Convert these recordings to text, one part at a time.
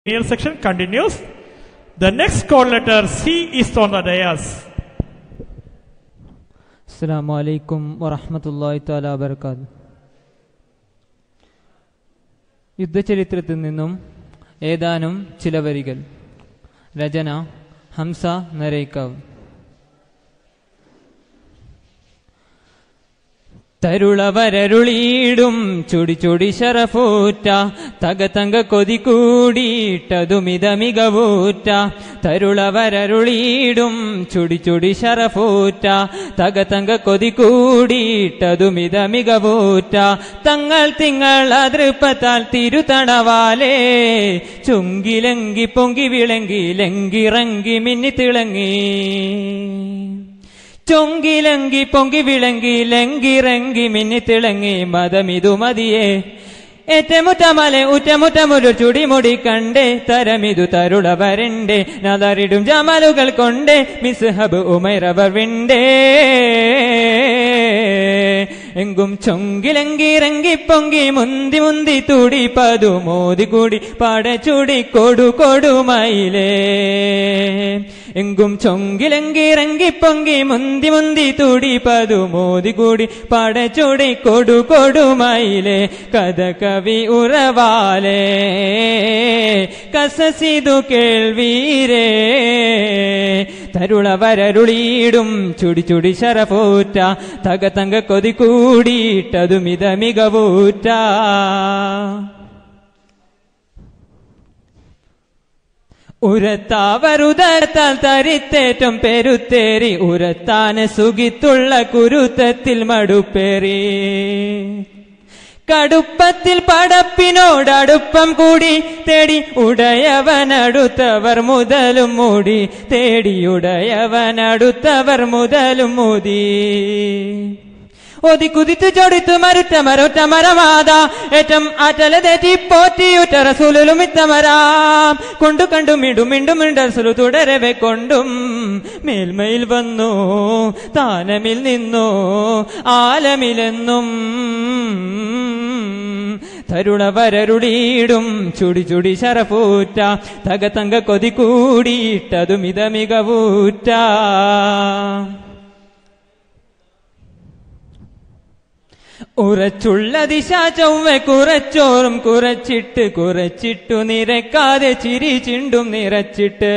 Here section continues. The next call letter C is on the dais. അസ്സാം വലൈക്കും വറഹമത്തല്ലാഹി താല വബർക്കാത്ത് യുദ്ധചരിത്രത്തിൽ നിന്നും ഏതാനും ചില വരികൾ രചന ഹംസ നരൈക്കാവ് തരുളവരരുളീടും ചുടി ചുടി ശറഫൂറ്റ തക തങ്ക കൊതി കൂടിയിട്ടതുമിത മികവൂറ്റ തരുളവരരുളീടും ചുടി ചുടി ശറഫൂറ്റ തക തങ്ക കൊതി കൂടിയിട്ടതുമിത മികവൂറ്റ തങ്ങൾ തിങ്ങൾ അതൃപ്പത്താൽ തിരുതണവാലേ ചുങ്കിലങ്കി പൊങ്കി വിളങ്കി ലങ്കിറങ്ങി മിന്നി തിളങ്ങി ചൊങ്കിലങ്കി പൊങ്കി വിളങ്കി ലങ്കിറങ്ങി മിന്നി തിളങ്ങി മതമിതു മതിയേ ഏറ്റമുറ്റമലെ ഉറ്റമുറ്റമൊരു ചുടിമുടി കണ്ടേ തരമിതു തരുളവരണ്ടേ നദറിടും ജമലുകൾ കൊണ്ടേ മിസ്ഹബ് ഉമൈറവർ വിണ്ടേ എങ്കും ചൊങ്കിലങ്കിറങ്ങി പൊങ്കി മുന്തി മുന്തി തുടി പതു മോതി കൂടി പാട ചുടി കൊടു കൊടുമയിലേ എങ്കും ചൊങ്കിലങ്കിറങ്ങി പൊങ്കി മുന്തി മുന്തി തുടി പതു മോതി കൂടി പാട ചുടി കൊടു കൊടുമയിലേ കഥ കവി ഉറവാലേ കസസിതു കേൾവീരേ തരുളവരരുളീടും ചുടി ചുടി ശരഫൂറ്റ തക തങ്ക കൊതി കൂടിയിട്ടതുമിത മികവൂറ്റ ഉരത്താവരുതർത്താൽ തരിത്തേറ്റം പെരുത്തേറി ഉരത്താന് സുഖിത്തുള്ള കുരുത്തത്തിൽ മടുപ്പേറി കടുപ്പത്തിൽ പടപ്പിനോടടുപ്പം കൂടി തേടി ഉടയവനടുത്തവർ മുതലും മൂടി തേടിയുടയവനടുത്തവർ മുതലും മൂതി ഒതി കുതിച്ചു ചൊടിത്തു മരുറ്റ മരൊറ്റ മരമാത ഏറ്റം ആറ്റല തെറ്റി പോറ്റിയുറ്റ റസൂലും ഇത്തമരാം കൊണ്ടു കണ്ടു മിണ്ടു മിണ്ടു മിണ്ടർസുലു തുടരവെ കൊണ്ടും മേൽമയിൽ വന്നു താനമിൽ നിന്നു ആലമിലെന്നും തരുണവരരുളീടും ചുടി ചുടി ശരഫൂറ്റ തക തങ്ക കൊതി കൂടിയിട്ടതും ഇത മികവൂറ്റ ഉറച്ചുള്ള ദിശ ചൊവ്വ കുറച്ചോറും കുറച്ചിട്ട് കുറച്ചിട്ടു നിരക്കാതെ ചിരി ചിണ്ടും നിറച്ചിട്ട്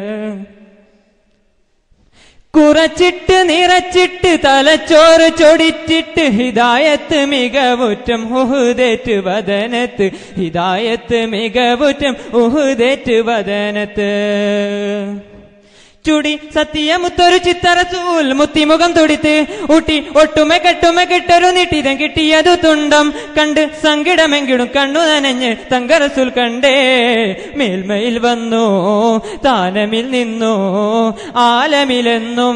കുറച്ചിട്ട് നിറച്ചിട്ട് തലച്ചോറ് ചൊടിച്ചിട്ട് ഹിദായത്ത് മികവുറ്റം ഉഹുതേറ്റ് വദനത്ത് ഹിദായത്ത് മികവുറ്റം ഉഹുതേറ്റ് വദനത്ത് ചുടി സത്യമുത്തൊരു ചിത്തറസൂൽ മുത്തിമുഖം തുടിത്ത് ഊട്ടി ഒട്ടുമെ കെട്ടുമെ കിട്ടൊരു നിട്ടിതം കിട്ടിയതു തുണ്ടം കണ്ട് സങ്കിടമെങ്കിലും കണ്ണു നനഞ്ഞ് തങ്കറസൂൽ കണ്ടേ മേൽമയിൽ വന്നു താനമിൽ നിന്നു ആലമിലെന്നും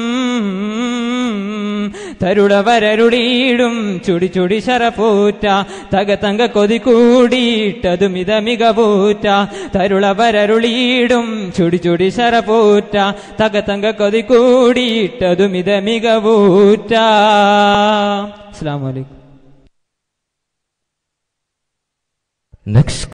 തരുളവരരുളീടും ചുടി ചുടി ശരഫൂറ്റ തക തങ്ക കൊതി കൂടിയിട്ടതും ഇത മികവൂറ്റ തരുളവരരുളീടും ചുടി ചുടി ശരഫൂറ്റ തക തങ്ക കൊതി കൂടിയിട്ടതും ഇത മികവൂറ്റ അസ്സാം വലൈക്കും Next